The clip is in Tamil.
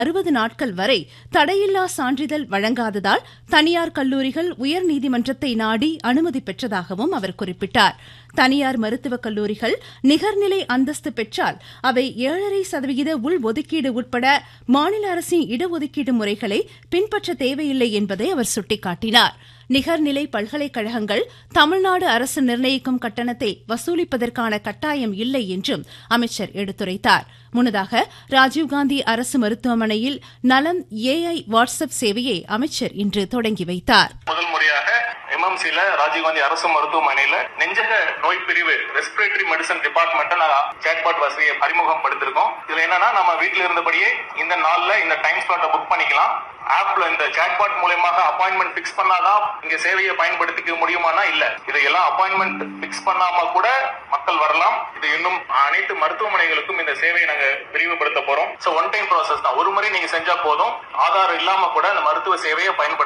அறுபது நாட்கள் வரை தடையில்லா சான்றிதழ் வழங்காததால் தனியார் கல்லூரிகள் உயர்நீதிமன்றத்தை நாடி அனுமதி பெற்றதாகவும் அவர் குறிப்பிட்டார் தனியார் மருத்துவக் கல்லூரிகள் நிகர்நிலை அந்தஸ்து பெற்றால் அவை ஏழரை சதவிகித உள்ஒதுக்கீடு உட்பட மாநில அரசின் இடஒதுக்கீடு முறைகளை பின்பற்ற தேவையில்லை என்பதை அவர் சுட்டிக்காட்டினார் நிகர்நிலை பல்கலைக்கழகங்கள் தமிழ்நாடு அரசு நிர்ணயிக்கும் கட்டணத்தை வசூலிப்பதற்கான கட்டாயம் இல்லை என்றும் அமைச்சர் எடுத்துரைத்தார் முன்னதாக ராஜீவ்காந்தி அரசு மருத்துவமனையில் நலம் ஏஐ வாட்ஸ்அப் சேவையை அமைச்சர் இன்று தொடங்கி வைத்தார் முதல் முறையாக எம்எம்சில ராஜீவ்காந்தி அரசு மருத்துவமனையில நெஞ்சக நோய் பிரிவு ரெஸ்பிரேட்டரி மெடிசன் டிபார்ட்மெண்ட் நாங்க சேட்பாட் வசதியை அறிமுகப்படுத்திருக்கோம் இதுல என்னன்னா நம்ம வீட்டுல இருந்தபடியே இந்த நாள்ல இந்த டைம் ஸ்லாட்டை புக் பண்ணிக்கலாம் ஆப்ல இந்த சாட்பாட் மூலயமாக அப்பாயின்மெண்ட் பிக்ஸ் பண்ணாதான் இங்க சேவையை பயன்படுத்திக்க முடியுமானா இல்ல இதையெல்லாம் அப்பாயின்மெண்ட் பிக்ஸ் பண்ணாம கூட மக்கள் வரலாம் இது இன்னும் அனைத்து மருத்துவமனைகளுக்கும் இந்த சேவையை நாங்க விரிவுபடுத்த போறோம் சோ ஒன் டைம் ப்ராசஸ் தான் ஒரு முறை நீங்க செஞ்சா போதும் ஆதாரம் இல்லாம கூட அந்த மருத்துவ சேவையை பயன்படுத்த